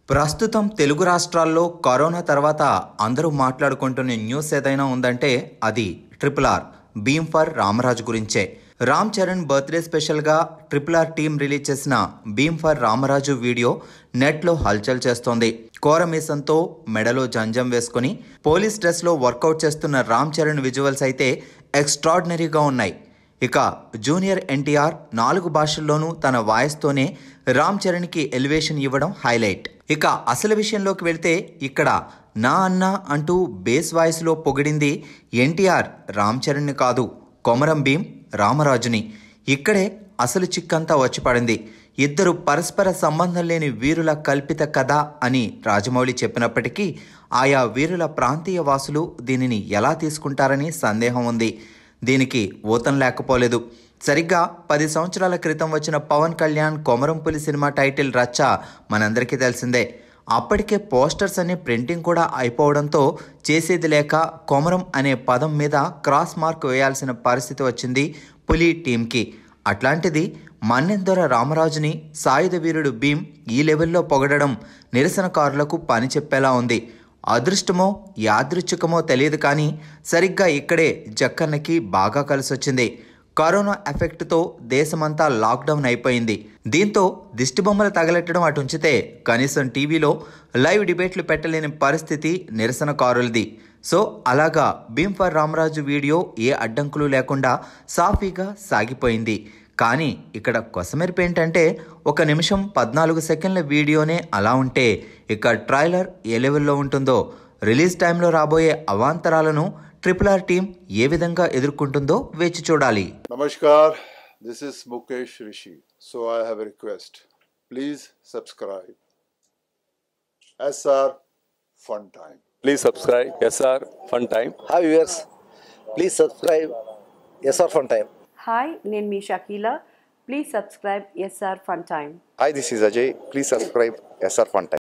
ప్రస్తుతం తెలుగు రాష్ట్రాల్లో కరోనా తర్వాత అందరూ మాట్లాడుకుంటున్న న్యూస్ ఏదైనా ఉందంటే అది triple R Bheem for Ramaraju గురించే రామ్ చరణ్ బర్త్డే స్పెషల్గా ట్రిపుల్ ఆర్ టీం రిలీజ్ చేసిన భీమ్ ఫర్ రామరాజు వీడియో నెట్లో హల్చల్ చేస్తోంది కోరమీసంతో మెడలో జంజం వేసుకుని పోలీస్ డ్రెస్లో వర్కౌట్ చేస్తున్న రామ్ చరణ్ విజువల్స్ అయితే ఎక్స్ట్రాడినరీగా ఉన్నాయి ఇక జూనియర్ ఎన్టీఆర్ నాలుగు భాషల్లోనూ తన వాయిస్తోనే రామ్ చరణ్కి ఎలివేషన్ ఇవ్వడం హైలైట్ ఇక అసలు విషయంలోకి వెళ్తే ఇక్కడ నా అన్న అంటూ బేస్ వాయిస్లో పొగిడింది ఎన్టీఆర్ రామ్ చరణ్ని కాదు కొమరం భీం రామరాజుని ఇక్కడే అసలు చిక్కంతా వచ్చి పడింది ఇద్దరు పరస్పర సంబంధం లేని వీరుల కల్పిత కథ అని రాజమౌళి చెప్పినప్పటికీ ఆయా వీరుల ప్రాంతీయ వాసులు దీనిని ఎలా తీసుకుంటారని సందేహం ఉంది దీనికి ఊతం లేకపోలేదు సరిగ్గా పది సంవత్సరాల క్రితం వచ్చిన పవన్ కళ్యాణ్ కొమరంపులి సినిమా టైటిల్ రచ్చ మనందరికీ తెలిసిందే అప్పటికే పోస్టర్స్ అనే ప్రింటింగ్ కూడా అయిపోవడంతో చేసేది లేక కొమరం అనే పదం మీద క్రాస్ మార్క్ వేయాల్సిన పరిస్థితి వచ్చింది పులి టీంకి అట్లాంటిది మన్నెందొర రామరాజుని సాయుధ వీరుడు భీమ్ ఈ లెవెల్లో పొగడడం నిరసనకారులకు పని చెప్పేలా ఉంది అదృష్టమో యాదృచ్ఛికమో తెలియదు కానీ సరిగ్గా ఇక్కడే జక్కన్నకి బాగా కలిసొచ్చింది కరోనా ఎఫెక్ట్తో దేశమంతా లాక్డౌన్ అయిపోయింది దీంతో దిష్టిబొమ్మలు తగలెట్టడం అటుంచితే కనీసం టీవీలో లైవ్ డిబేట్లు పెట్టలేని పరిస్థితి నిరసనకారులది సో అలాగా భీమ్ ఫర్ రామరాజు వీడియో ఏ అడ్డంకులు లేకుండా సాఫీగా సాగిపోయింది కానీ ఇక్కడ కొసమెరుపు ఏంటంటే ఒక నిమిషం పద్నాలుగు సెకండ్ల వీడియోనే అలా ఉంటే ఇక ట్రైలర్ ఏ లెవెల్లో ఉంటుందో రిలీజ్ టైంలో రాబోయే అవాంతరాలను ట్రిపుల్ ఆర్ టీం ఏ విధంగా ఎదుర్కొంటుందో వేచి చూడాలి Namaskar, this is Mukesh Rishi. So I have a request. Please subscribe. SR Fun Time. Please subscribe SR Fun Time. Hi viewers please subscribe SR fun time hi నేను మీ Shakeela please subscribe SR fun time Hi, this is Ajay. Please subscribe SR Fun Time.